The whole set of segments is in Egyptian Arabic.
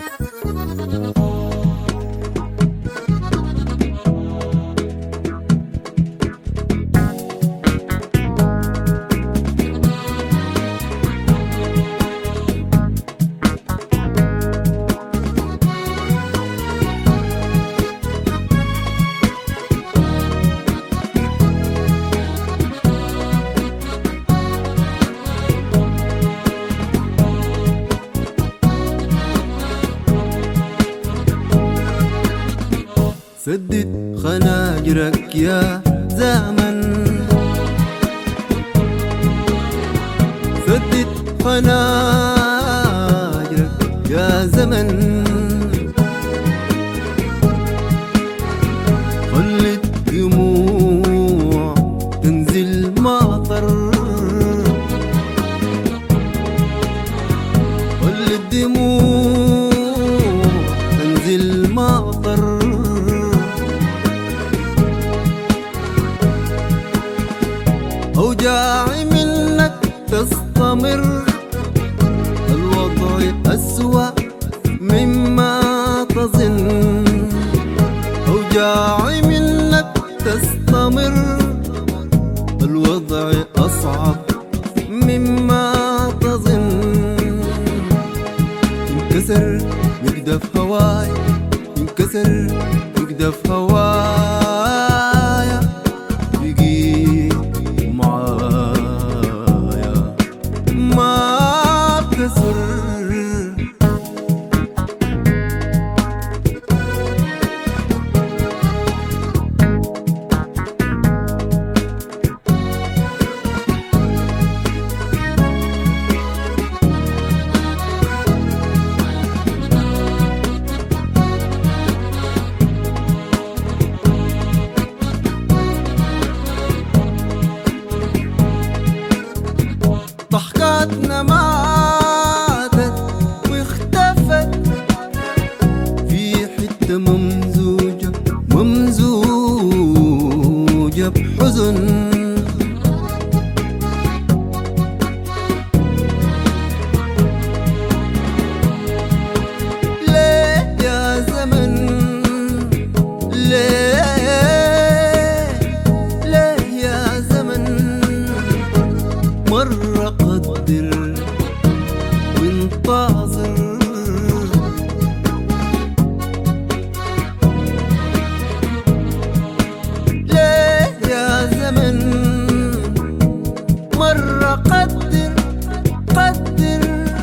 سدد خناجرك يا زمن سدد خناجرك يا زمن خلي الدموع تنزل مطر خلي الدموع تنزل مطر أوجاعي منك تستمر الوضع أسوأ مما تظن أوجاعي منك تستمر الوضع أصعب مما تظن انكسر يقدف هواي انكسر يقدف هوايا بقي معايا ما بكسر ضحكاتنا ماتت واختفت في حتة ممزوجة ممزوجة بحزن ليه يا زمن ليه ليه يا زمن مرة قدر وانتظر ليه يا زمن مرة قدر قدر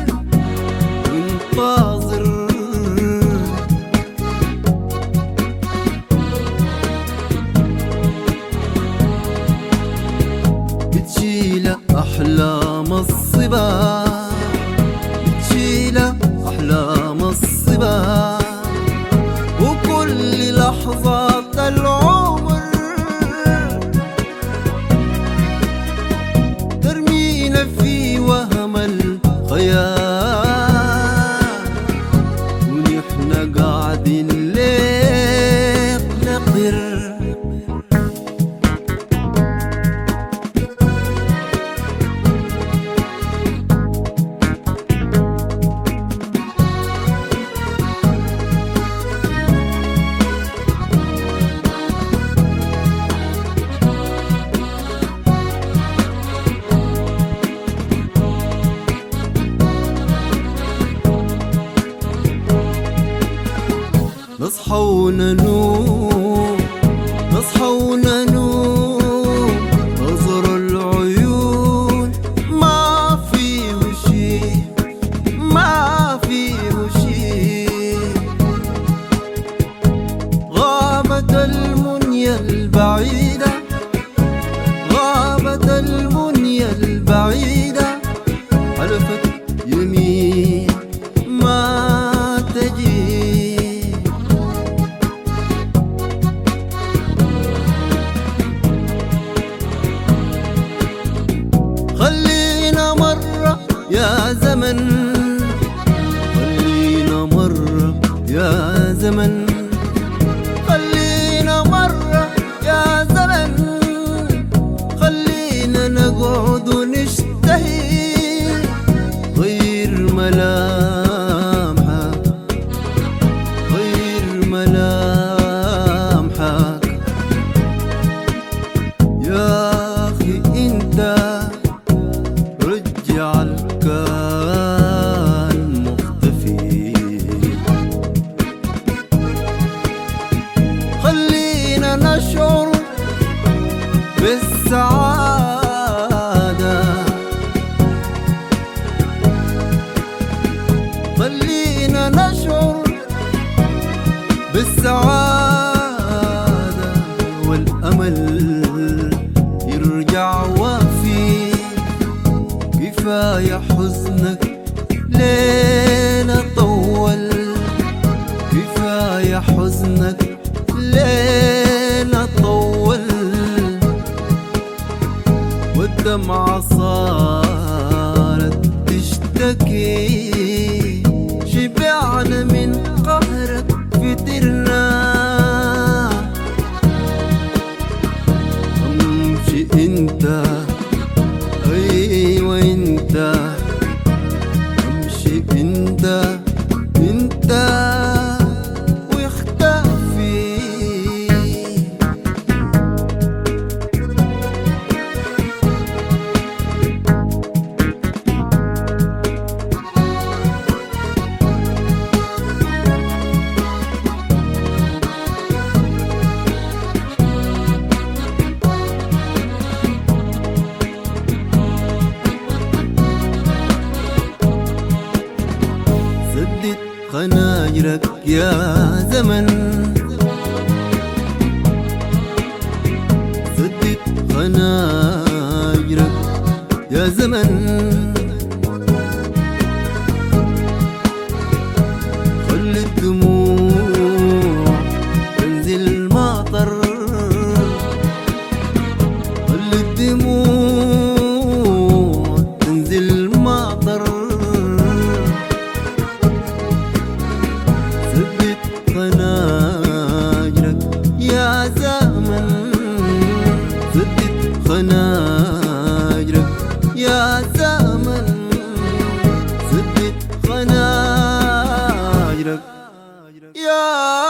وانتظر بتشيل أحلام الصبا بتشيل أحلام الصبا وكل لحظات العمر ترمينا في وهم الخيال ونحن قاعدين ليه نقر نصحى وننوم نصحى وننوم نظر العيون ما فيه شي ما فيه شي غابت المنيا البعيدة غابت المنيا البعيدة حلفت يمين ما تجي خلينا نشعر بالسعادة والأمل يرجع وفي كفاية حزنك ليلة طول كفاية حزنك ليلة طول والدمعة صارت تشتكي شبعنا من قهرك فترنا امشي انت ايوه انت امشي انت انت واختفي سدد خناجرك يا زمن سدد خناجرك يا زمن خلي الدموع تنزل مطر خلي الدموع تنزل مطر ثبت خناجرك يا زمن ثبت خناجرك يا زمن ثبت خناجرك يا